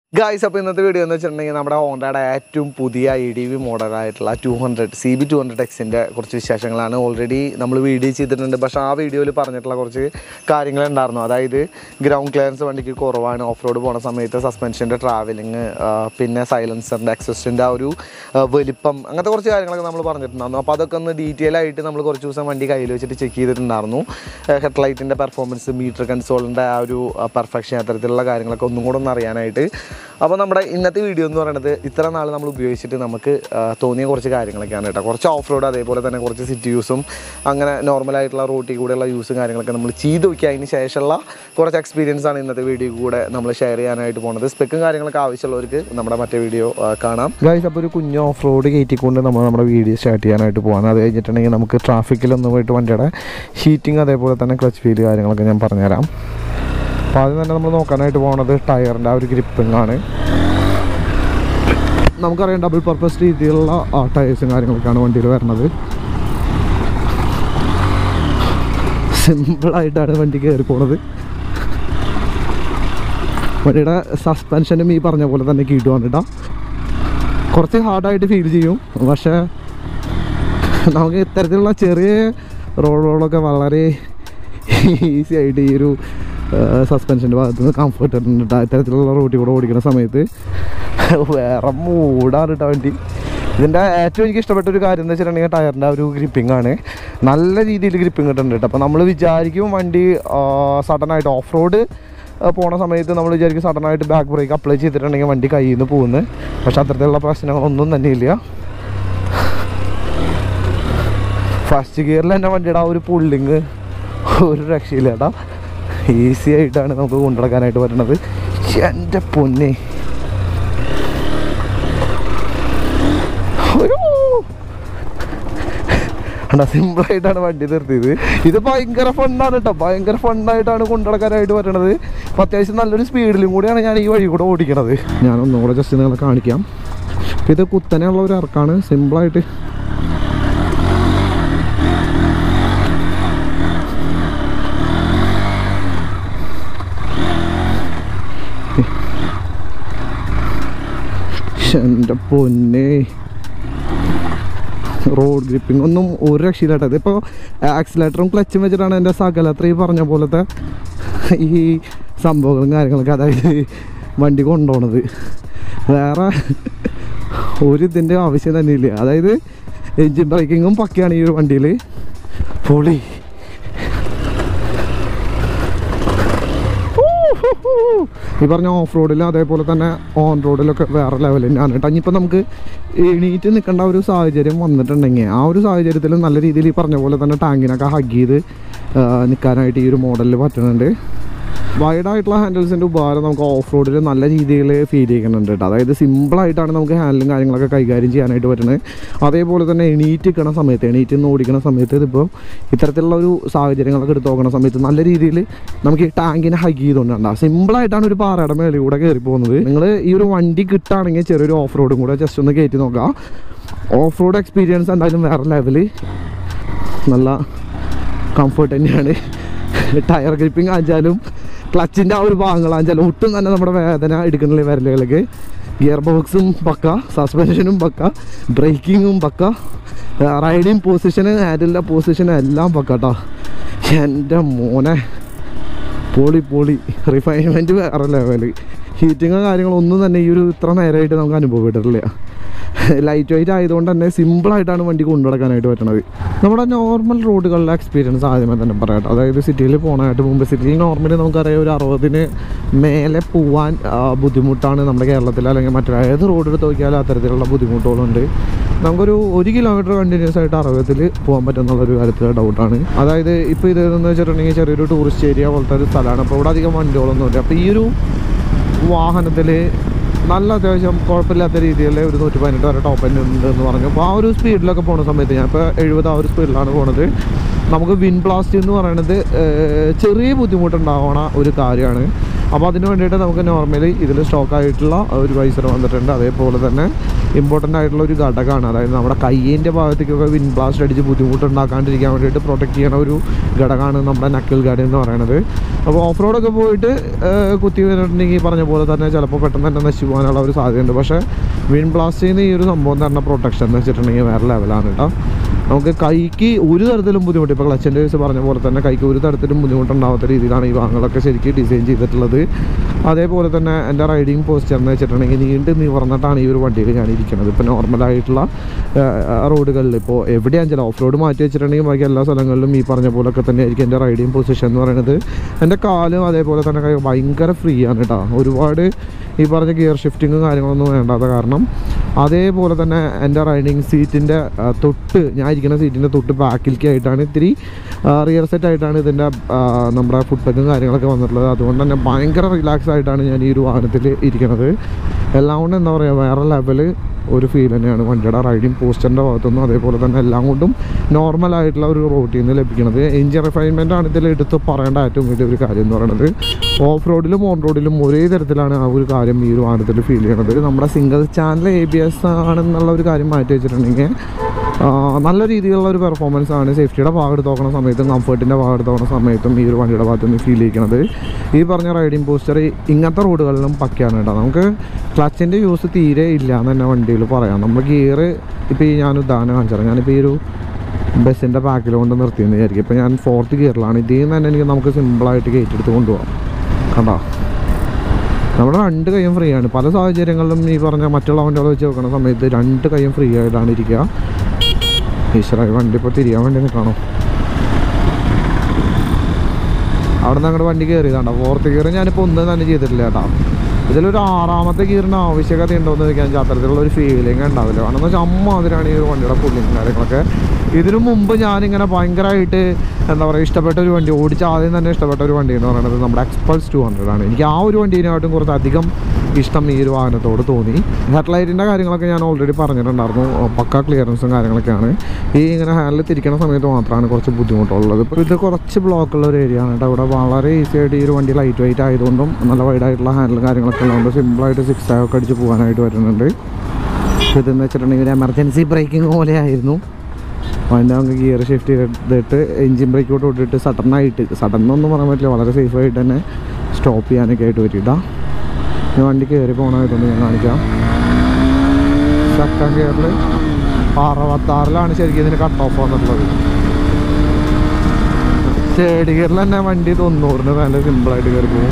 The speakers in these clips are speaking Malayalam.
ഗായ്സ് അപ്പോൾ ഇന്നത്തെ വീഡിയോ എന്ന് വെച്ചിട്ടുണ്ടെങ്കിൽ നമ്മുടെ ഹോണ്ടയുടെ ഏറ്റവും പുതിയ ഇ ഡി വി മോഡലായിട്ടുള്ള two hundred C B two hundred എക്സിൻ്റെ കുറച്ച് വിശേഷങ്ങളാണ് ഓൾറെഡി നമ്മൾ വീഡിയോ ചെയ്തിട്ടുണ്ട് പക്ഷേ ആ വീഡിയോയിൽ പറഞ്ഞിട്ടുള്ള കുറച്ച് കാര്യങ്ങളുണ്ടായിരുന്നു അതായത് ഗ്രൗണ്ട് ക്ലിയറൻസ് വണ്ടിക്ക് കുറവാണ് ഓഫ് റോഡ് പോണ സമയത്ത് സസ്പെൻഷൻ്റെ ട്രാവലിങ് പിന്നെ സൈലൻസറിൻ്റെ എക്സസിൻ്റെ ആ ഒരു ആ, വലിപ്പം അങ്ങനത്തെ കുറച്ച് കാര്യങ്ങളൊക്കെ നമ്മൾ പറഞ്ഞിട്ടുണ്ടായിരുന്നു അപ്പോൾ അതൊക്കെ ഒന്ന് ഡീറ്റെയിൽ ആയിട്ട് നമ്മൾ കുറച്ച് ദിവസം വണ്ടി കയ്യിൽ വെച്ചിട്ട് ചെക്ക് ചെയ്തിട്ടുണ്ടായിരുന്നു ഹെഡ്ലൈറ്റിൻ്റെ പെർഫോമൻസ് മീറ്റർ കൺസോളിൻ്റെ ആ ഒരു പെർഫെക്ഷൻ അത്തരത്തിലുള്ള കാര്യങ്ങളൊക്കെ ഒന്നും കൂടെ ഒന്ന് അറിയാനായിട്ട് അപ്പോൾ നമ്മുടെ ഇന്നത്തെ വീഡിയോ എന്ന് പറയുന്നത് ഇത്ര നാൾ നമ്മൾ ഉപയോഗിച്ചിട്ട് നമുക്ക് ആ, തോന്നിയ കുറച്ച് കാര്യങ്ങളൊക്കെയാണ് കേട്ടോ കുറച്ച് ഓഫ് റോഡ് അതേപോലെ തന്നെ കുറച്ച് സിറ്റി യൂസും അങ്ങനെ നോർമലായിട്ടുള്ള റോട്ടിൽ കൂടെയുള്ള യൂസും കാര്യങ്ങളൊക്കെ നമ്മൾ ചെയ്ത് നോക്കി അതിന് ശേഷമുള്ള കുറച്ച് എക്സ്പീരിയൻസ് ആണ് ഇന്നത്തെ വീഡിയോ കൂടെ നമ്മൾ ഷെയർ ചെയ്യാനായിട്ട് പോകുന്നത് സ്പെക്കും കാര്യങ്ങളൊക്കെ ആവശ്യമുള്ളവർക്ക് നമ്മുടെ മറ്റേ വീഡിയോ കാണാം ഗൈസ് അപ്പോൾ ഒരു കുഞ്ഞ് ഓഫ് റോഡ് കയറ്റിക്കൊണ്ട് നമ്മൾ നമ്മുടെ വീഡിയോ സ്റ്റാർട്ട് ചെയ്യാനായിട്ട് പോകാം അത് കഴിഞ്ഞിട്ടുണ്ടെങ്കിൽ നമുക്ക് ട്രാഫിക്കിലൊന്നും പോയിട്ട് വണ്ടിയുടെ ഹീറ്റിംഗ് അതേപോലെ തന്നെ ക്ലച്ച് ഫീൽ കാര്യങ്ങളൊക്കെ ഞാൻ പറഞ്ഞുതരാം അപ്പോൾ ആദ്യം തന്നെ നമ്മൾ നോക്കാനായിട്ട് പോകുന്നത് ടയറിൻ്റെ ആ ഒരു ഗ്രിപ്പിംഗ് ആണ് നമുക്കറിയാം ഡബിൾ പർപ്പസ് രീതിയിലുള്ള ടയേഴ്സും കാര്യങ്ങളൊക്കെയാണ് വണ്ടിയിൽ വരുന്നത് സിമ്പിളായിട്ടാണ് വണ്ടി കയറി പോണത് വണ്ടിയുടെ സസ്പെൻഷനും ഈ പറഞ്ഞ പോലെ തന്നെ കീട്ടുവാണ് കേട്ടോ കുറച്ച് ഹാർഡായിട്ട് ഫീൽ ചെയ്യും പക്ഷേ നമുക്ക് ഇത്തരത്തിലുള്ള ചെറിയ റോഡുകളൊക്കെ വളരെ ഈസി ആയിട്ട് ഈ ഒരു സസ്പെൻഷൻ്റെ ഭാഗത്ത് നിന്ന് കംഫർട്ട് ഉണ്ട് ട്ടോ. ഇത്തരത്തിലുള്ള റോട്ടിൽ കൂടെ ഓടിക്കുന്ന സമയത്ത് വേറെ മൂടാണ് കേട്ടോ വണ്ടി ഇതിൻ്റെ ഏറ്റവും എനിക്ക് ഇഷ്ടപ്പെട്ട ഒരു കാര്യം എന്ന് വെച്ചിട്ടുണ്ടെങ്കിൽ ടയറിൻ്റെ ആ ഒരു ഗ്രിപ്പിംഗ് ആണ് നല്ല രീതിയിൽ ഗ്രിപ്പിംഗ് കിട്ടുന്നുണ്ട് കേട്ടോ അപ്പോൾ നമ്മൾ വിചാരിക്കും വണ്ടി സഡനായിട്ട് ഓഫ് റോഡ് പോണ സമയത്ത് നമ്മൾ വിചാരിക്കും സഡനായിട്ട് ബാക്ക് ബ്രേക്ക് അപ്ലൈ ചെയ്തിട്ടുണ്ടെങ്കിൽ വണ്ടി കയ്യിൽ നിന്ന് പോകുന്നത് പക്ഷെ അത്തരത്തിലുള്ള പ്രശ്നങ്ങളൊന്നും തന്നെ ഇല്ല ഫസ്റ്റ് ഗിയറിൽ തന്നെ വണ്ടിയുടെ ആ ഒരു പുള്ളിങ് ഒരു രക്ഷയില്ല കേട്ടോ ഈസി ആയിട്ടാണ് നമുക്ക് കൊണ്ടുനടക്കാനായിട്ട് പറ്റുന്നത് എൻ്റെ പൊന്നെ ഒരു അണ്ടാ സിമ്പിളായിട്ടാണ് വണ്ടി നിർത്തിയത് ഇത് ഭയങ്കര ഫണ്ണാണ് കേട്ടോ ഭയങ്കര ഫണ്ണായിട്ടാണ് കൊണ്ടുനടക്കാനായിട്ട് പറ്റണത് അപ്പം അത്യാവശ്യം നല്ലൊരു സ്പീഡിലും കൂടിയാണ് ഞാൻ ഈ വഴി കൂടെ ഓടിക്കണത് ഞാൻ ഒന്നും കൂടെ ജസ്റ്റ് നിങ്ങളെ കാണിക്കാം ഇപ്പം ഇത് കുത്തനെയുള്ള ഒരു ഇറക്കാണ് സിമ്പിളായിട്ട് എൻ്റെ പൊന്നെ റോഡ് ഗ്രിപ്പിംഗ് ഒന്നും ഒരു രക്ഷയില്ലാട്ടോ ഇതിപ്പോൾ ആക്സിലേറ്ററും ക്ലച്ചും വെച്ചിട്ടാണ് എൻ്റെ സകലത്ര ഈ പറഞ്ഞ പോലത്തെ ഈ സംഭവങ്ങളും കാര്യങ്ങളൊക്കെ അതായത് വണ്ടി കൊണ്ടുപോണത് വേറെ ഒരു ഇതിൻ്റെ ആവശ്യം തന്നെ ഇല്ല അതായത് എൻജിൻ ബ്രേക്കിങ്ങും പക്കയാണ് ഈ ഒരു വണ്ടിയിൽ പൊളി ഈ പറഞ്ഞ ഓഫ് റോഡിൽ അതേപോലെ തന്നെ ഓൺ റോഡിലൊക്കെ വേറെ ലെവൽ തന്നെയാണ് കേട്ടോ ഇനിയിപ്പോൾ നമുക്ക് എണീറ്റ് നിൽക്കേണ്ട ഒരു സാഹചര്യം വന്നിട്ടുണ്ടെങ്കിൽ ആ ഒരു സാഹചര്യത്തിൽ നല്ല രീതിയിൽ ഈ പറഞ്ഞ പോലെ തന്നെ ടാങ്കിനൊക്കെ ഹഗ് ചെയ്ത് നിൽക്കാനായിട്ട് ഈ ഒരു മോഡലിൽ പറ്റുന്നുണ്ട് വൈഡായിട്ടുള്ള ഹാൻഡിൽസിൻ്റെ ഉപകാരം നമുക്ക് ഓഫ് റോഡിൽ നല്ല രീതിയിൽ ഫീൽ ചെയ്യുന്നുണ്ട് കേട്ടോ അതായത് സിമ്പിളായിട്ടാണ് നമുക്ക് ഹാൻഡിലും കാര്യങ്ങളൊക്കെ കൈകാര്യം ചെയ്യാനായിട്ട് പറ്റുന്നത് അതേപോലെ തന്നെ എണീറ്റ് നിൽക്കുന്ന സമയത്ത് എണീറ്റ് നിന്ന് ഓടിക്കുന്ന സമയത്ത് ഇതിപ്പോൾ ഇത്തരത്തിലുള്ള ഒരു സാഹചര്യങ്ങളൊക്കെ എടുത്ത് നോക്കുന്ന സമയത്ത് നല്ല രീതിയിൽ നമുക്ക് ഈ ടാങ്കിനെ ഹഗ് ചെയ്തുകൊണ്ടാണ് സിമ്പിളായിട്ടാണ് ഒരു പാറയുടെ മേളിൽ കൂടെ കയറി പോകുന്നത് നിങ്ങൾ ഈ ഒരു വണ്ടി കിട്ടുകയാണെങ്കിൽ ചെറിയൊരു ഓഫ് റോഡും കൂടെ ജസ്റ്റ് ഒന്ന് കയറ്റി നോക്കാം ഓഫ് റോഡ് എക്സ്പീരിയൻസ് എന്തായാലും വേറെ ലെവല് നല്ല കംഫർട്ട് തന്നെയാണ് ടയർ ഗ്രിപ്പിംഗ് ആച്ചാലും ക്ലച്ചിൻ്റെ ആ ഒരു ഭാഗങ്ങളാച്ചാലും ഒട്ടും തന്നെ നമ്മുടെ വേദന എടുക്കുന്നില്ല വിരലുകൾക്ക് ഗിയർ ബോക്സും പക്ക സസ്പെൻഷനും പക്ക ബ്രേക്കിങ്ങും പക്ക റൈഡിങ് പൊസിഷന് ഹാൻഡിലിൻ്റെ പൊസിഷൻ എല്ലാം പക്ക കേട്ടോ എൻ്റെ മോനെ പൊളി പൊളി റിഫൈൻമെൻറ്റ് വേറെ ലെവല് ഹീറ്റിങ്ങോ കാര്യങ്ങളോ ഒന്നും തന്നെ ഈ ഒരു ഇത്ര നേരമായിട്ട് നമുക്ക് അനുഭവപ്പെട്ടിട്ടില്ല ലൈറ്റ് വെയിറ്റ് ആയതുകൊണ്ട് തന്നെ സിമ്പിളായിട്ടാണ് വണ്ടി കൊണ്ടു നടക്കാനായിട്ട് പറ്റണത് നമ്മുടെ നോർമൽ റോഡുകളിലെ എക്സ്പീരിയൻസ് ആദ്യമേ തന്നെ പറയാം അതായത് സിറ്റിയിൽ പോകാനായിട്ട് മുമ്പ് സിറ്റിയിൽ നോർമലി നമുക്കറിയാം ഒരു അറുപതിന് മേലെ പോവാൻ ആ, ബുദ്ധിമുട്ടാണ് നമ്മുടെ കേരളത്തിൽ അല്ലെങ്കിൽ മറ്റു ഏത് റോഡ് എടുത്ത് നോക്കിയാലും അത്തരത്തിലുള്ള ബുദ്ധിമുട്ടുകളുണ്ട് നമുക്കൊരു ഒരു കിലോമീറ്റർ കണ്ടിന്യൂസ് ആയിട്ട് അറുപതിൽ പോകാൻ പറ്റുന്നുള്ളൊരു കാര്യത്തിൽ ഡൗട്ടാണ് അതായത് ഇപ്പോൾ ഇത് എന്ന് വെച്ചിട്ടുണ്ടെങ്കിൽ ചെറിയൊരു ടൂറിസ്റ്റ് ഏരിയ പോലത്തെ ഒരു സ്ഥലമാണ് അപ്പോൾ ഇവിടെ അധികം വണ്ടികളൊന്നുമില്ല അപ്പോൾ ഈ ഒരു വാഹനത്തിൽ നല്ല അത്യാവശ്യം കുഴപ്പമില്ലാത്ത രീതിയിൽ ഒരു നൂറ്റി പതിനെട്ട് വരെ ടോപ്പ് എൻഡ് ഉണ്ട് എന്ന് പറഞ്ഞു അപ്പോൾ ആ ഒരു സ്പീഡിലൊക്കെ പോണ സമയത്ത് ഞാൻ ഇപ്പോൾ എഴുപത് ആ ഒരു സ്പീഡിലാണ് പോണത് നമുക്ക് വിൻ ബ്ലാസ്റ്റ് എന്ന് പറയുന്നത് ഏർ, ചെറിയ ബുദ്ധിമുട്ടുണ്ടാവണ ഒരു കാര്യമാണ് അപ്പോൾ അതിന് വേണ്ടിയിട്ട് നമുക്ക് നോർമലി ഇതിൽ സ്റ്റോക്ക് ആയിട്ടുള്ള ഒരു വൈസർ വന്നിട്ടുണ്ട് അതേപോലെ തന്നെ ഇമ്പോർട്ടൻ്റ് ആയിട്ടുള്ള ഒരു ഘടകമാണ് അതായത് നമ്മുടെ കയ്യിൻ്റെ ഭാഗത്തേക്കൊക്കെ വിൻ ബ്ലാസ്റ്റ് അടിച്ച് ബുദ്ധിമുട്ടുണ്ടാക്കാണ്ടിരിക്കാൻ വേണ്ടിയിട്ട് പ്രൊട്ടക്ട് ചെയ്യണ ഒരു ഘടകമാണ് നമ്മുടെ നക്കിൾ ഗാർഡ് എന്ന് പറയുന്നത് അപ്പോൾ ഓഫ് റോഡൊക്കെ പോയിട്ട് ഏഹ്, കുത്തി വരുന്നുണ്ടെങ്കിൽ പറഞ്ഞ പോലെ തന്നെ ചിലപ്പോൾ പെട്ടെന്ന് തന്നെ നശിച്ചു പോകാനുള്ള ഒരു സാധ്യതയുണ്ട് പക്ഷേ വിൻ ബ്ലാസ്റ്റിൽ നിന്ന് ഈ ഒരു സംഭവം തരുന്ന പ്രൊട്ടക്ഷൻ എന്ന് വെച്ചിട്ടുണ്ടെങ്കിൽ വേറെ ലെവലാണ് കേട്ടോ നമുക്ക് കൈക്ക് ഒരു തരത്തിലും ബുദ്ധിമുട്ട് ഇപ്പോൾ ക്ലച്ചിൻ്റെ കേസ് പറഞ്ഞ പോലെ തന്നെ കൈക്ക് ഒരു തരത്തിലും ബുദ്ധിമുട്ടുണ്ടാവാത്ത രീതിയിലാണ് ഈ ഭാഗങ്ങളൊക്കെ ശരിക്കും ഡിസൈൻ ചെയ്തിട്ടുള്ളത് അതേപോലെ തന്നെ എൻ്റെ റൈഡിങ് പോസ്റ്റർ എന്ന് വെച്ചിട്ടുണ്ടെങ്കിൽ നീണ്ട് നിവർന്നിട്ടാണ് ഈ ഒരു വണ്ടിയിൽ ഞാൻ ഇരിക്കുന്നത് ഇപ്പോൾ നോർമലായിട്ടുള്ള റോഡുകളിൽ ഇപ്പോൾ എവിടെയാണെന്ന് വെച്ചാൽ ഓഫ് റോഡ് മാറ്റി വെച്ചിട്ടുണ്ടെങ്കിൽ ബാക്കി എല്ലാ സ്ഥലങ്ങളിലും ഈ പറഞ്ഞ പോലൊക്കെ തന്നെ ആയിരിക്കും എൻ്റെ റൈഡിങ് പൊസിഷൻ എന്ന് പറയുന്നത് എൻ്റെ കാലും അതേപോലെ തന്നെ കൈ ഭയങ്കര ഫ്രീ ആണ് കേട്ടോ ഒരുപാട് ഈ പറഞ്ഞ ഗിയർ ഷിഫ്റ്റിങ്ങും കാര്യങ്ങളൊന്നും വേണ്ടാത്ത കാരണം അതേപോലെ തന്നെ എൻ്റെ റൈഡിങ് സീറ്റിൻ്റെ തൊട്ട് ഞാൻ ഇരിക്കുന്ന സീറ്റിൻ്റെ തൊട്ട് ബാക്കിലേക്ക് ആയിട്ടാണ് ഇത്തിരി റിയർ സെറ്റ് ആയിട്ടാണ് ഇതിൻ്റെ ആ, നമ്മുടെ ഫുഡ് പെഗും കാര്യങ്ങളൊക്കെ വന്നിട്ടുള്ളത് അതുകൊണ്ട് തന്നെ ഭയങ്കര റിലാക്സ് ആയിട്ടാണ് ഞാൻ ഈ ഒരു വാഹനത്തിൽ ഇരിക്കുന്നത് എല്ലാം കൊണ്ടും എന്താ പറയുക വേറെ ലെവൽ ഒരു ഫീൽ തന്നെയാണ് വണ്ടിയുടെ റൈഡിങ് പോസ്റ്ററിൻ്റെ ഭാഗത്തുനിന്നും അതേപോലെ തന്നെ എല്ലാം കൊണ്ടും നോർമൽ ആയിട്ടുള്ള ഒരു റോട്ടിൽ നിന്ന് ലഭിക്കുന്നത് എഞ്ചിൻ റിഫൈൻമെൻ്റ് ആണ് ഇതിൽ എടുത്ത് പറയേണ്ട ഏറ്റവും വലിയ ഒരു കാര്യം എന്ന് പറയുന്നത് ഓഫ് റോഡിലും ഓൺ റോഡിലും ഒരേ തരത്തിലാണ് ആ ഒരു കാര്യം ഈ ഒരു വാഹനത്തിൽ ഫീൽ ചെയ്യണത് നമ്മുടെ single channel A B S ആണെന്നുള്ള ഒരു കാര്യം മാറ്റി വെച്ചിട്ടുണ്ടെങ്കിൽ ആ, നല്ല രീതിയിലുള്ള ഒരു പെർഫോമൻസ് ആണ് സേഫ്റ്റിയുടെ ഭാഗം എടുത്ത് നോക്കുന്ന സമയത്തും കംഫർട്ടിൻ്റെ ഭാഗം എടുത്ത് നോക്കുന്ന സമയത്തും ഈ ഒരു വണ്ടിയുടെ ഭാഗത്ത് നിന്ന് ഫീൽ ചെയ്യിക്കുന്നത് ഈ പറഞ്ഞ റൈഡിങ് പോസ്റ്റർ ഇങ്ങനത്തെ റോഡുകളിലും പക്കയാണ് കേട്ടോ നമുക്ക് ക്ലച്ചിൻ്റെ യൂസ് തീരെ ഇല്ല എന്ന് തന്നെ വണ്ടിയിൽ പറയാം നമ്മൾ ഗിയർ ഇപ്പോൾ ഈ ഞാൻ ഉദാഹരണം കാണിച്ചത് ഞാനിപ്പോൾ ഈ ഒരു ബസ്സിൻ്റെ ബാക്കിൽ കൊണ്ട് നിർത്തിയെന്ന് വിചാരിക്കും ഇപ്പോൾ ഞാൻ ഫോർത്ത് ഗിയറിലാണ് ഇതിൽ നിന്ന് തന്നെ എനിക്ക് നമുക്ക് സിമ്പിളായിട്ട് കയറ്റെടുത്ത് കൊണ്ടുപോകാം കണ്ടോ നമ്മുടെ രണ്ട് കൈയും ഫ്രീ ആണ് പല സാഹചര്യങ്ങളിലും ഈ പറഞ്ഞ മറ്റുള്ള വണ്ടികൾ വെച്ച് നോക്കുന്ന സമയത്ത് രണ്ട് കൈയും ഫ്രീ ആയിട്ടാണ് ഇരിക്കുക ഈശ്വര ഈ വണ്ടി ഇപ്പോൾ തിരിയാൻ വേണ്ടി നിൽക്കണോ അവിടെ നിന്ന് അങ്ങോട്ട് വണ്ടി കയറിയതാണ്ടോ ഫോർത്ത് ഗിയർ ഞാനിപ്പോൾ ഒന്നും തന്നെ ചെയ്തിട്ടില്ല കേട്ടോ ഇതിലൊരു ആറാമത്തെ ഗിയറിന് ആവശ്യകത ഉണ്ടോ എന്ന് ചോദിക്കാൻ വെച്ചാൽ അത്തരത്തിലുള്ള ഒരു ഫീലിംഗ് ഉണ്ടാവില്ല കാരണം എന്ന് വെച്ചാൽ അമ്മാതിരാണ് ഈ ഒരു വണ്ടിയുടെ പുള്ളിങ് കാര്യങ്ങളൊക്കെ ഇതിനു മുമ്പ് ഞാനിങ്ങനെ ഭയങ്കരമായിട്ട് എന്താ പറയുക ഇഷ്ടപ്പെട്ട ഒരു വണ്ടി ഓടിച്ച ആദ്യം തന്നെ ഇഷ്ടപ്പെട്ട ഒരു വണ്ടി എന്ന് പറയുന്നത് നമ്മുടെ എക്സ്പൾസ് ടു ഹൺഡ്രഡ് ആണ് എനിക്ക് ആ ഒരു വണ്ടീനെക്കാട്ടും കുറച്ച് അധികം ഇഷ്ടം ഈ ഒരു വാഹനത്തോട് തോന്നി ഹെഡ്ലൈറ്റിൻ്റെ കാര്യങ്ങളൊക്കെ ഞാൻ ഓൾറെഡി പറഞ്ഞിട്ടുണ്ടായിരുന്നു പക്ക ക്ലിയറൻസും കാര്യങ്ങളൊക്കെയാണ് ഈ ഇങ്ങനെ ഹാൻഡിൽ തിരിക്കുന്ന സമയത്ത് മാത്രമാണ് കുറച്ച് ബുദ്ധിമുട്ടുള്ളത് ഇപ്പോൾ ഇത് കുറച്ച് ബ്ലോക്കുള്ള ഒരു ഏരിയ ആണ് കേട്ടോ ഇവിടെ വളരെ ഈസി ആയിട്ട് ഈ ഒരു വണ്ടി ലൈറ്റ് വെയിറ്റ് ആയതുകൊണ്ടും നല്ല വൈഡായിട്ടുള്ള ഹാൻഡിലും കാര്യങ്ങളൊക്കെ ഉള്ളതുകൊണ്ട് സിമ്പിളായിട്ട് സിക്സ് ഒക്കെ അടിച്ച് പോകാനായിട്ട് വരുന്നുണ്ട് അപ്പോൾ ഇതെന്ന് വെച്ചിട്ടുണ്ടെങ്കിൽ ഒരു എമർജൻസി ബ്രേക്കിംഗ് പോലെയായിരുന്നു അതിൻ്റെ നമുക്ക് ഗിയർ ഷിഫ്റ്റ് ചെയ്തിട്ട് എൻജിൻ ബ്രേക്കോട്ട് വിട്ടിട്ട് സഡനായിട്ട് സഡൻ എന്നൊന്നും പറയാൻ പറ്റില്ല വളരെ സേഫായിട്ട് തന്നെ സ്റ്റോപ്പ് ചെയ്യാനൊക്കെ ആയിട്ട് പറ്റിയിട്ടാ ഈ വണ്ടി കയറി പോകണമായിട്ടുണ്ട് ഞാൻ കാണിക്കാം സെക്കൻഡ് ഗിയറിൽ അറുപത്താറിലാണ് ശരിക്കും ഇതിന് കട്ട് ഓഫ് വന്നിട്ടുള്ളത് തേർഡ് ഗിയറിൽ തന്നെ വണ്ടി തൊണ്ണൂറിന് നല്ല സിമ്പിളായിട്ട് കയറി പോകും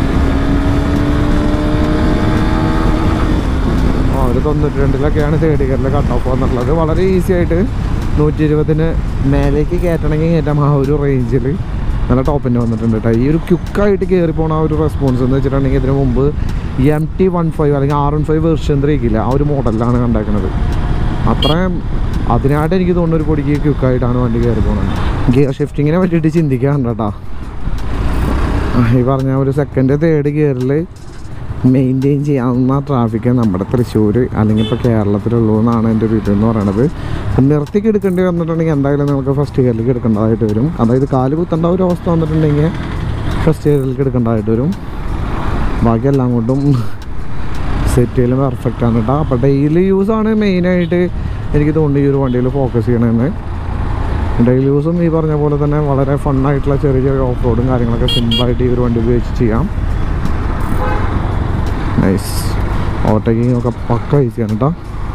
ആ ഒരു തൊണ്ണൂറ്റി രണ്ടിലൊക്കെയാണ് തേർഡ് ഗിയറിൽ കട്ട് ഓഫ് വന്നിട്ടുള്ളത് വളരെ ഈസി ആയിട്ട് നൂറ്റി ഇരുപതിന് മേലേക്ക് കയറ്റണമെങ്കിൽ കയറ്റാം ആ ഒരു റേഞ്ചിൽ നല്ല ടോപ്പിൻ്റെ വന്നിട്ടുണ്ട് കേട്ടോ ഈ ഒരു ക്യുക്കായിട്ട് കയറി പോണ ആ ഒരു റെസ്പോൺസ് എന്ന് വെച്ചിട്ടുണ്ടെങ്കിൽ ഇതിന് മുമ്പ് എം ടി വൺ ഫൈവ് അല്ലെങ്കിൽ ആർ വൺ ഫൈവ് വെർഷൻ ത്രീക്കില്ല ആ ഒരു മോഡലിലാണ് കണ്ടേക്കുന്നത് അത്രയും അതിനായിട്ട് എനിക്ക് തോന്നുന്ന ഒരു പൊടിക്ക് ക്യുക്കായിട്ടാണ് വണ്ടി കയറി പോകുന്നത് ഗിയർ ഷിഫ്റ്റിങ്ങിനെ പറ്റിയിട്ട് ചിന്തിക്കാറുണ്ട് കേട്ടോ ആ, ഈ പറഞ്ഞ ഒരു സെക്കൻഡ് തേർഡ് ഗിയറിൽ മെയിൻറ്റെയിൻ ചെയ്യാവുന്ന ട്രാഫിക്ക് നമ്മുടെ തൃശ്ശൂർ അല്ലെങ്കിൽ ഇപ്പോൾ കേരളത്തിലുള്ളൂ എന്നാണ് എൻ്റെ ഒരു ഇതെന്ന് പറയണത് നിർത്തിക്ക് എടുക്കേണ്ടി വന്നിട്ടുണ്ടെങ്കിൽ എന്തായാലും നമുക്ക് ഫസ്റ്റ് ഗിയറിലേക്ക് എടുക്കേണ്ടതായിട്ട് വരും അതായത് കാല് കുത്തേണ്ട ഒരു അവസ്ഥ വന്നിട്ടുണ്ടെങ്കിൽ ഫസ്റ്റ് ഗിയറിലേക്ക് എടുക്കേണ്ടതായിട്ട് വരും ബാക്കിയെല്ലാം കൊണ്ടും സെറ്റ് ചെയ്യലും പെർഫെക്റ്റ് ആണ് കേട്ടോ അപ്പോൾ ഡെയിലി യൂസാണ് മെയിനായിട്ട് എനിക്ക് തോന്നുന്നു ഈ ഒരു വണ്ടിയിൽ ഫോക്കസ് ചെയ്യണമെന്ന് ഡെയിലി യൂസും ഈ പറഞ്ഞ പോലെ തന്നെ വളരെ ഫണ്ണായിട്ടുള്ള ചെറിയ ചെറിയ ഓഫ് റോഡും കാര്യങ്ങളൊക്കെ സിമ്പിളായിട്ട് ഈ ഒരു വണ്ടി ഉപയോഗിച്ച് ചെയ്യാം നൈസ് ഓവർടേക്കിംഗ് ഒക്കെ പക്ക ഈസിയാണ് കേട്ടോ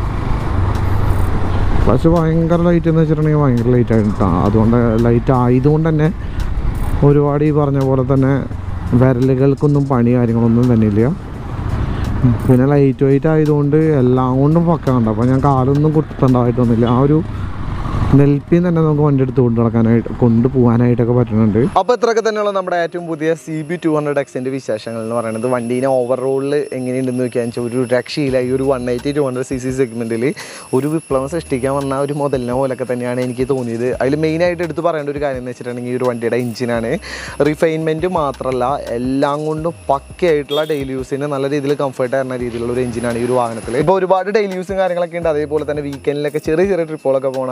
പക്ഷെ ഭയങ്കര ലൈറ്റ് എന്ന് വെച്ചിട്ടുണ്ടെങ്കിൽ ഭയങ്കര ലൈറ്റ് ആയിട്ട് കേട്ടോ അതുകൊണ്ട് ലൈറ്റ് ആയതുകൊണ്ട് തന്നെ ഒരുപാട് ഈ പറഞ്ഞ പോലെ തന്നെ വിരലുകൾക്കൊന്നും പണി കാര്യങ്ങളൊന്നും തന്നെ ഇല്ല പിന്നെ ലൈറ്റ് വെയിറ്റ് ആയതുകൊണ്ട് എല്ലാം കൊണ്ടും പക്കാണ്ട് അപ്പോൾ ഞാൻ കാലൊന്നും കുത്തണ്ടായിട്ടൊന്നുമില്ല ആ ഒരു നെൽപ്പിൽ തന്നെ നമുക്ക് വണ്ടി എടുത്ത് കൊണ്ടു നടക്കാനായിട്ട് കൊണ്ടുപോകാനായിട്ടൊക്കെ പറ്റുന്നുണ്ട് അപ്പോൾ ഇത്രയൊക്കെ തന്നെയുള്ള നമ്മുടെ ഏറ്റവും പുതിയ സി ബി ടു ഹൺഡ്രഡ് എക്സിൻ്റെ വിശേഷങ്ങൾ എന്ന് പറയുന്നത് വണ്ടീനെ ഓവറോളിൽ എങ്ങനെയുണ്ടെന്ന് നോക്കിയാൽ വെച്ചാൽ ഒരു രക്ഷയില്ല ഈ ഒരു one eighty two hundred C C സെഗ്മെൻറ്റിൽ ഒരു വിപ്ലവം സൃഷ്ടിക്കാൻ വന്ന ഒരു മുതലിനെ പോലൊക്കെ തന്നെയാണ് എനിക്ക് തോന്നിയത് അതിൽ മെയിനായിട്ട് എടുത്ത് പറയേണ്ട ഒരു കാര്യം എന്ന് വെച്ചിട്ടുണ്ടെങ്കിൽ ഈ ഒരു വണ്ടിയുടെ എഞ്ചിനാണ് റിഫൈൻമെൻറ്റ് മാത്രമല്ല എല്ലാം കൊണ്ടും പക്കയായിട്ടുള്ള ഡെയിലി യൂസിന് നല്ല രീതിയിൽ കംഫർട്ട് ആയിരുന്ന രീതിയിലുള്ള ഒരു എഞ്ചിനാണ് ഈ ഒരു വാഹനത്തിൽ ഇപ്പോൾ ഒരുപാട് ഡെയിലി യൂസും കാര്യങ്ങളൊക്കെ ഉണ്ട് അതേപോലെ തന്നെ വീക്കെൻഡിലൊക്കെ ചെറിയ ചെറിയ ട്രിപ്പുകളൊക്കെ പോകുന്ന ആൾക്കാർക്ക്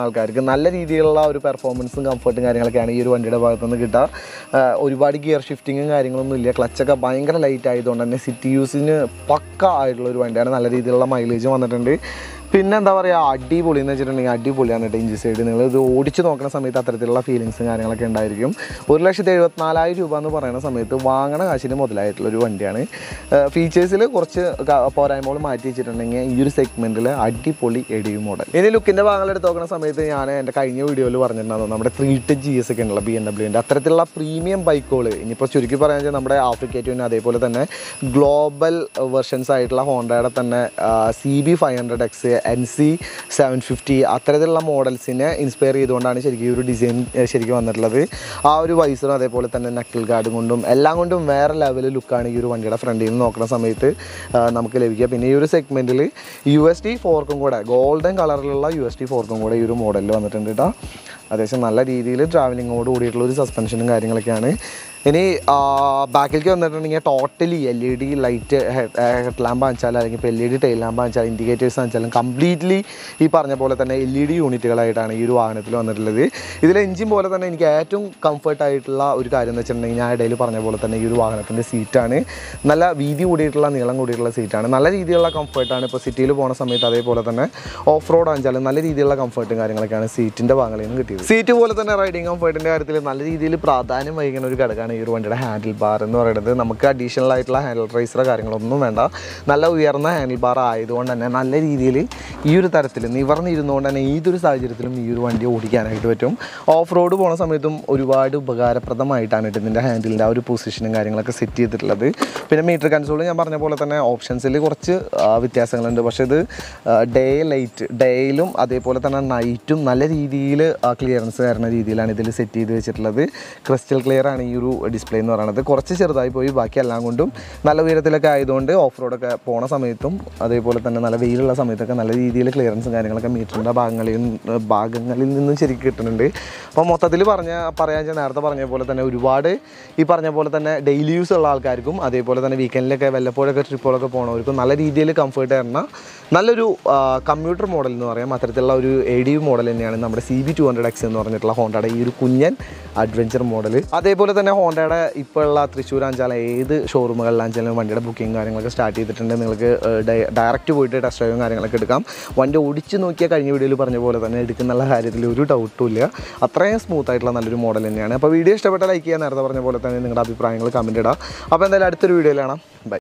നല്ല രീതിയിലുള്ള ഒരു പെർഫോമൻസും കംഫർട്ടും കാര്യങ്ങളൊക്കെയാണ് ഈ ഒരു വണ്ടിയുടെ ഭാഗത്തു നിന്ന് കിട്ടുക ആ, ഒരുപാട് ഗിയർ ഷിഫ്റ്റിങ്ങും കാര്യങ്ങളൊന്നും ഇല്ല ക്ലച്ചൊക്കെ ഭയങ്കര ലൈറ്റ് ആയതുകൊണ്ട് തന്നെ സിറ്റി യൂസിന് പക്ക ആയിട്ടുള്ള ഒരു വണ്ടിയാണ് നല്ല രീതിയിലുള്ള മൈലേജ് വന്നിട്ടുണ്ട് പിന്നെ എന്താ പറയുക അടിപൊളി എന്ന് വെച്ചിട്ടുണ്ടെങ്കിൽ അടിപൊളിയാണ് കേട്ടോ ഇഞ്ചി സൈഡ് നിങ്ങൾ ഇത് ഓടിച്ച് നോക്കുന്ന സമയത്ത് അത്തരത്തിലുള്ള ഫീലിങ്സും കാര്യങ്ങളൊക്കെ ഉണ്ടായിരിക്കും ഒരു ലക്ഷത്തി എഴുപത്തിനാലായിരം രൂപ എന്ന് പറയുന്ന സമയത്ത് വാങ്ങണ കാശിന് മുതലായിട്ടുള്ള ഒരു വണ്ടിയാണ് ഫീച്ചേഴ്സിൽ കുറച്ച് ക- പോരായ്മകൾ മാറ്റി വെച്ചിട്ടുണ്ടെങ്കിൽ ഈ ഒരു സെഗ്മെൻറ്റിൽ അടിപൊളി എഡിയു മോഡൽ ഇനി ലുക്കിൻ്റെ ഭാഗങ്ങൾ എടുത്ത് നോക്കുന്ന സമയത്ത് ഞാൻ എൻ്റെ കഴിഞ്ഞ വീഡിയോയിൽ പറഞ്ഞിട്ടുണ്ടായിരുന്നു നമ്മുടെ ത്രീ ടെൻ ജി എസ് ഒക്കെ ഉണ്ടല്ലോ ബി എം ഡബ്ല്യുവിൻ്റെ അത്തരത്തിലുള്ള പ്രീമിയം ബൈക്കുകൾ ഇനിയിപ്പോൾ ചുരുക്കി പറയാൻ വെച്ചാൽ നമ്മുടെ ആഫ്രിക്കേറ്റുവിന് അതേപോലെ തന്നെ ഗ്ലോബൽ വെർഷൻസ് ആയിട്ടുള്ള ഹോണ്ടയുടെ തന്നെ C B five hundred X N C seven fifty അത്തരത്തിലുള്ള മോഡൽസിനെ ഇൻസ്പയർ ചെയ്തുകൊണ്ടാണ് ശരിക്കും ഈ ഒരു ഡിസൈൻ ശരിക്കും വന്നിട്ടുള്ളത് ആ ഒരു വൈസറും അതേപോലെ തന്നെ നക്കിൾ ഗാർഡും കൊണ്ടും എല്ലാം കൊണ്ടും വേറെ ലെവൽ ലുക്കാണ് ഈ ഒരു വണ്ടിയുടെ ഫ്രണ്ടിൽ നിന്ന് നോക്കുന്ന സമയത്ത് ആ, നമുക്ക് ലഭിക്കുക പിന്നെ ഈ ഒരു സെഗ്മെൻറ്റിൽ യു എസ് ടി ഫോർക്കും കൂടെ ഗോൾഡൻ കളറിലുള്ള യു എസ് ടി ഫോർക്കും കൂടെ ഈ ഒരു മോഡലിൽ വന്നിട്ടുണ്ട് കേട്ടോ അത്യാവശ്യം നല്ല രീതിയിൽ ട്രാവലിങ്ങോട് കൂടിയിട്ടുള്ള ഒരു സസ്പെൻഷനും കാര്യങ്ങളൊക്കെയാണ് ഇനി ബാക്കിലേക്ക് വന്നിട്ടുണ്ടെങ്കിൽ totally L E D light head lamp വാങ്ങിച്ചാൽ അല്ലെങ്കിൽ ഇപ്പോൾ L E D tail lamp വാങ്ങിച്ചാൽ ഇൻഡിക്കേറ്റേഴ്സ് വാങ്ങിച്ചാലും കംപ്ലീറ്റ്ലി ഈ പറഞ്ഞ പോലെ തന്നെ എൽ ഇ ഡി യൂണിറ്റുകളായിട്ടാണ് ഈ ഒരു വാഹനത്തിൽ വന്നിട്ടുള്ളത് ഇതിൽ എഞ്ചിൻ പോലെ തന്നെ എനിക്ക് ഏറ്റവും കംഫർട്ട് ആയിട്ടുള്ള ഒരു കാര്യം എന്ന് വെച്ചിട്ടുണ്ടെങ്കിൽ ഞാൻ ഇടയിൽ പറഞ്ഞ പോലെ തന്നെ ഈ ഒരു വാഹനത്തിൻ്റെ സീറ്റാണ് നല്ല വീതി കൂടിയിട്ടുള്ള നീളം കൂടിയിട്ടുള്ള സീറ്റാണ് നല്ല രീതിയിലുള്ള കംഫർട്ടാണ് ഇപ്പോൾ സിറ്റിയിൽ പോകുന്ന സമയത്ത് അതേപോലെ തന്നെ ഓഫ് റോഡ് ആണെച്ചാലും നല്ല രീതിയിലുള്ള കംഫർട്ടും കാര്യങ്ങളൊക്കെയാണ് സീറ്റിൻ്റെ ഭാഗങ്ങളിൽ നിന്ന് കിട്ടിയത് സീറ്റ് പോലെ തന്നെ റൈഡിങ് കംഫർട്ടിൻ്റെ കാര്യത്തിൽ നല്ല രീതിയിൽ പ്രാധാന്യം വഹിക്കുന്ന ഒരു ഘടകമാണ് ഈ ഒരു വണ്ടിയുടെ ഹാൻഡിൽ ബാർ എന്ന് പറയുന്നത് നമുക്ക് അഡീഷണൽ ആയിട്ടുള്ള ഹാൻഡിൽ റൈസറോ കാര്യങ്ങളൊന്നും വേണ്ട നല്ല ഉയർന്ന ഹാൻഡിൽ ബാർ ആയതുകൊണ്ട് തന്നെ നല്ല രീതിയിൽ ഈ ഒരു തരത്തിൽ നിവർന്നിരുന്നുകൊണ്ട് തന്നെ ഏതൊരു സാഹചര്യത്തിലും ഈ ഒരു വണ്ടി ഓടിക്കാനായിട്ട് പറ്റും ഓഫ് റോഡ് പോണ സമയത്തും ഒരുപാട് ഉപകാരപ്രദമായിട്ടാണ് കേട്ടോ ഇതിൻ്റെ ഹാൻഡിലിൻ്റെ ആ ഒരു പൊസിഷനും കാര്യങ്ങളൊക്കെ സെറ്റ് ചെയ്തിട്ടുള്ളത് പിന്നെ മീറ്റർ കൺസോൾ ഞാൻ പറഞ്ഞ പോലെ തന്നെ ഓപ്ഷൻസിൽ കുറച്ച് ആ, വ്യത്യാസങ്ങളുണ്ട് പക്ഷേ ഇത് ഡേ ലൈറ്റ് ഡേയിലും അതേപോലെ തന്നെ നൈറ്റും നല്ല രീതിയിൽ ക്ലിയറൻസ് തരുന്ന രീതിയിലാണ് ഇതിൽ സെറ്റ് ചെയ്ത് വെച്ചിട്ടുള്ളത് ക്രിസ്റ്റൽ ക്ലിയർ ആണ് ഈ ഒരു ഡിസ്പ്ലേ എന്ന് പറയുന്നത് കുറച്ച് ചെറുതായി പോയി ബാക്കി എല്ലാം കൊണ്ടും നല്ല ഉയരത്തിലൊക്കെ ആയതുകൊണ്ട് ഓഫ് റോഡൊക്കെ പോണ സമയത്തും അതേപോലെ തന്നെ നല്ല വെയിലുള്ള സമയത്തൊക്കെ നല്ല രീതിയിൽ ക്ലിയറൻസും കാര്യങ്ങളൊക്കെ മീറ്ററിൻ്റെ ഭാഗങ്ങളിൽ നിന്ന് ഭാഗങ്ങളിൽ നിന്നും ശരിക്കും കിട്ടുന്നുണ്ട് അപ്പോൾ മൊത്തത്തിൽ പറഞ്ഞ പറയാൻ ഞാൻ നേരത്തെ പറഞ്ഞ പോലെ തന്നെ ഒരുപാട് ഈ പറഞ്ഞ പോലെ തന്നെ ഡെയിലി യൂസ് ഉള്ള ആൾക്കാർക്കും അതേപോലെ തന്നെ വീക്കെൻഡിലൊക്കെ വല്ലപ്പോഴൊക്കെ ട്രിപ്പുകളൊക്കെ പോകണവർക്കും നല്ല രീതിയിൽ കംഫർട്ട് തരുന്ന നല്ലൊരു കമ്പ്യൂട്ടർ മോഡൽ എന്ന് പറയാം അത്തരത്തിലുള്ള ഒരു എ ഡി യു മോഡൽ തന്നെയാണ് നമ്മുടെ C B two hundred X എന്ന് പറഞ്ഞിട്ടുള്ള ഹോണ്ടയുടെ ഈ ഒരു കുഞ്ഞൻ അഡ്വഞ്ചർ മോഡൽ അതേപോലെ തന്നെ ഹോണ്ടയുടെ ഇപ്പോൾ ഉള്ള തൃശ്ശൂർ അഞ്ചാല ഏത് ഷോറൂമുകളിലാണെച്ചാലും വണ്ടിയുടെ ബുക്കിംഗ് കാര്യങ്ങളൊക്കെ സ്റ്റാർട്ട് ചെയ്തിട്ടുണ്ട് നിങ്ങൾക്ക് ഡയറക്റ്റ് പോയിട്ട് ടെസ്റ്റ് ഡ്രൈവും കാര്യങ്ങളൊക്കെ എടുക്കാം വണ്ടി ഓടിച്ച് നോക്കിയാൽ കഴിഞ്ഞ വീഡിയോയിൽ പറഞ്ഞ പോലെ തന്നെ എടുക്കുന്ന കാര്യത്തിൽ ഒരു ഡൗട്ടും ഇല്ല അത്രയും സ്മൂത്ത് ആയിട്ടുള്ള നല്ലൊരു മോഡൽ തന്നെയാണ് അപ്പോൾ വീഡിയോ ഇഷ്ടപ്പെട്ട ലൈക്ക് ചെയ്യാൻ നേരത്തെ പറഞ്ഞ പോലെ തന്നെ നിങ്ങളുടെ അഭിപ്രായങ്ങൾ കമൻറ്റ് ഇടാം അപ്പോൾ എന്തായാലും അടുത്തൊരു വീഡിയോയിലാണ് ബൈ